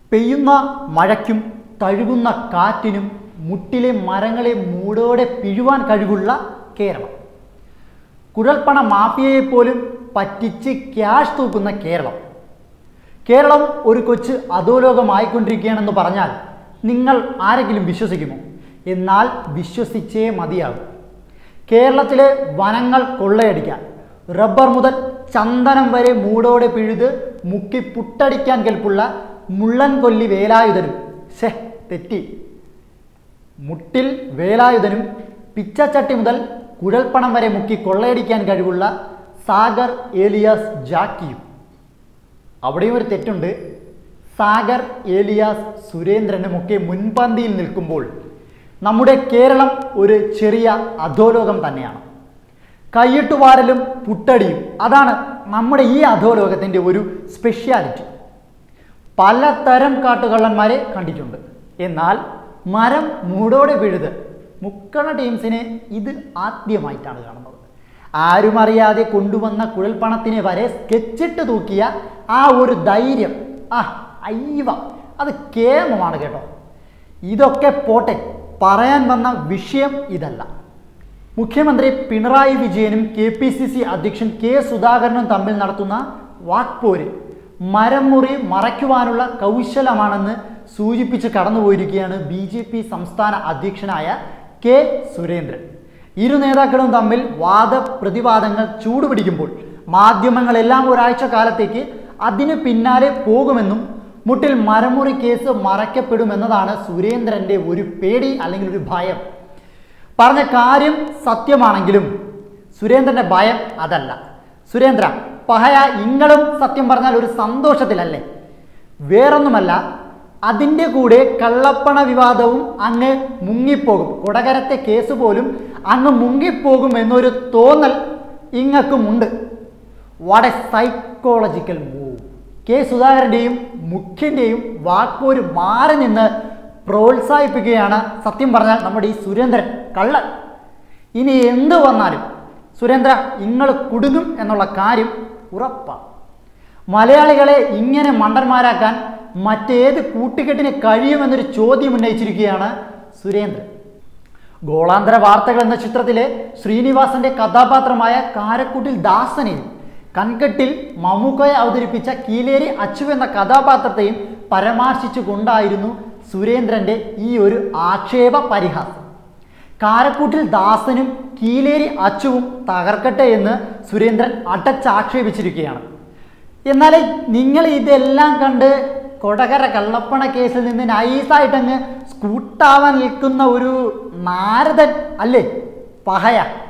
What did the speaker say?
പെയ്യുന്ന മഴയ്ക്കും തഴുകുന്ന കാറ്റിനും മുട്ടിലെ മരങ്ങളെ മൂടോടെ പിഴുവാൻ കഴിവുള്ള കേരളം കുഴൽപ്പണ മാഫിയയെ പോലും പറ്റിച്ച് ക്യാഷ് തൂക്കുന്ന കേരളം കേരളം ഒരു കൊച്ച് അധോലോകമായിക്കൊണ്ടിരിക്കുകയാണെന്ന് പറഞ്ഞാൽ നിങ്ങൾ ആരെങ്കിലും വിശ്വസിക്കുമോ എന്നാൽ വിശ്വസിച്ചേ മതിയാകും കേരളത്തിലെ വനങ്ങൾ കൊള്ളയടിക്കാൻ റബ്ബർ മുതൽ ചന്ദനം വരെ മൂടോടെ പിഴുത് മുക്കി പുട്ടടിക്കാൻ കെൽപ്പുള്ള മുള്ളൻ കൊല്ലി വേലായുധനും ശേ തെറ്റി മുട്ടിൽ വേലായുധനും പിച്ചച്ചട്ടി മുതൽ കുഴൽപ്പണം വരെ മുക്കി കൊള്ളയടിക്കാൻ കഴിവുള്ള സാഗർ ഏലിയാസ് ജാക്കിയും അവിടെയും ഒരു തെറ്റുണ്ട് സാഗർ ഏലിയാസ് സുരേന്ദ്രനുമൊക്കെ മുൻപന്തിയിൽ നിൽക്കുമ്പോൾ നമ്മുടെ കേരളം ഒരു ചെറിയ അധോലോകം തന്നെയാണ് കൈയിട്ടുവാരലും പുട്ടടിയും അതാണ് നമ്മുടെ ഈ അധോലോകത്തിൻ്റെ ഒരു സ്പെഷ്യാലിറ്റി പലതരം കാട്ടുകള്ളന്മാരെ കണ്ടിട്ടുണ്ട് എന്നാൽ മരം മൂടോടെ പിഴുത് മുക്കണ ടീംസിനെ ഇത് ആദ്യമായിട്ടാണ് കാണുന്നത് ആരും അറിയാതെ കൊണ്ടുവന്ന കുഴൽപ്പണത്തിനെ വരെ സ്കെച്ചിട്ട് തൂക്കിയ ആ ഒരു ധൈര്യം ആ അയ്യവ അത് കേമമാണ് കേട്ടോ ഇതൊക്കെ പോട്ടെ പറയാൻ വന്ന വിഷയം ഇതല്ല മുഖ്യമന്ത്രി പിണറായി വിജയനും കെ പി സി സി അധ്യക്ഷൻ കെ സുധാകരനും തമ്മിൽ നടത്തുന്ന വാക്പോര് മരം മുറി മറയ്ക്കുവാനുള്ള കൗശലമാണെന്ന് സൂചിപ്പിച്ച് കടന്നുപോയിരിക്കുകയാണ് ബി ജെ പി സംസ്ഥാന അധ്യക്ഷനായ കെ സുരേന്ദ്രൻ ഇരു നേതാക്കളും തമ്മിൽ വാദപ്രതിവാദങ്ങൾ ചൂടുപിടിക്കുമ്പോൾ മാധ്യമങ്ങളെല്ലാം ഒരാഴ്ച കാലത്തേക്ക് അതിന് പിന്നാലെ പോകുമെന്നും മുട്ടിൽ മരമുറി കേസ് മറയ്ക്കപ്പെടുമെന്നതാണ് സുരേന്ദ്രന്റെ ഒരു പേടി അല്ലെങ്കിൽ ഒരു ഭയം പറഞ്ഞ കാര്യം സത്യമാണെങ്കിലും സുരേന്ദ്രന്റെ ഭയം അതല്ല സുരേന്ദ്ര പഹയ ഇങ്ങളും സത്യം പറഞ്ഞാൽ ഒരു സന്തോഷത്തിലല്ലേ വേറൊന്നുമല്ല അതിൻ്റെ കൂടെ കള്ളപ്പണ വിവാദവും അങ്ങ് മുങ്ങിപ്പോകും കൊടകരത്തെ കേസ് പോലും അങ്ങ് മുങ്ങിപ്പോകും എന്നൊരു തോന്നൽ ഇങ്ങക്കുമുണ്ട് what a psychological move K സുധാകരൻ്റെയും മുഖ്യൻ്റെയും വാക്കോര് മാറി നിന്ന് പ്രോത്സാഹിപ്പിക്കുകയാണ് സത്യം പറഞ്ഞാൽ നമ്മുടെ ഈ സുരേന്ദ്രൻ കള്ളൻ ഇനി എന്ത് വന്നാലും സുരേന്ദ്ര നിങ്ങൾ കുടുങ്ങും എന്നുള്ള കാര്യം ഉറപ്പാണ് മലയാളികളെ ഇങ്ങനെ മണ്ടന്മാരാക്കാൻ മറ്റേത് കൂട്ടുകെട്ടിന് കഴിയുമെന്നൊരു ചോദ്യം ഉന്നയിച്ചിരിക്കുകയാണ് സുരേന്ദ്രൻ ഗോളാന്തര വാർത്തകൾ എന്ന ചിത്രത്തിലെ ശ്രീനിവാസന്റെ കഥാപാത്രമായ കാരക്കുട്ടിൽ ദാസനെയും കൺകെട്ടിൽ മമ്മൂക്കയെ അവതരിപ്പിച്ച കീലേരി അച്ചു എന്ന കഥാപാത്രത്തെയും പരാമർശിച്ചു കൊണ്ടായിരുന്നു സുരേന്ദ്രന്റെ ഈ ഒരു ആക്ഷേപ പരിഹാസം കാരക്കൂട്ടിൽ ദാസനും കീലേരി അച്ചുവും തകർക്കട്ടെ എന്ന് സുരേന്ദ്രൻ അടച്ചാക്ഷേപിച്ചിരിക്കുകയാണ് എന്നാൽ നിങ്ങൾ ഇതെല്ലാം കണ്ട് കൊടകര കള്ളപ്പണ കേസിൽ നിന്ന് നൈസായിട്ടങ്ങ് സ്കൂട്ടാവാൻ നിൽക്കുന്ന ഒരു നാരദൻ അല്ലേ പഹയ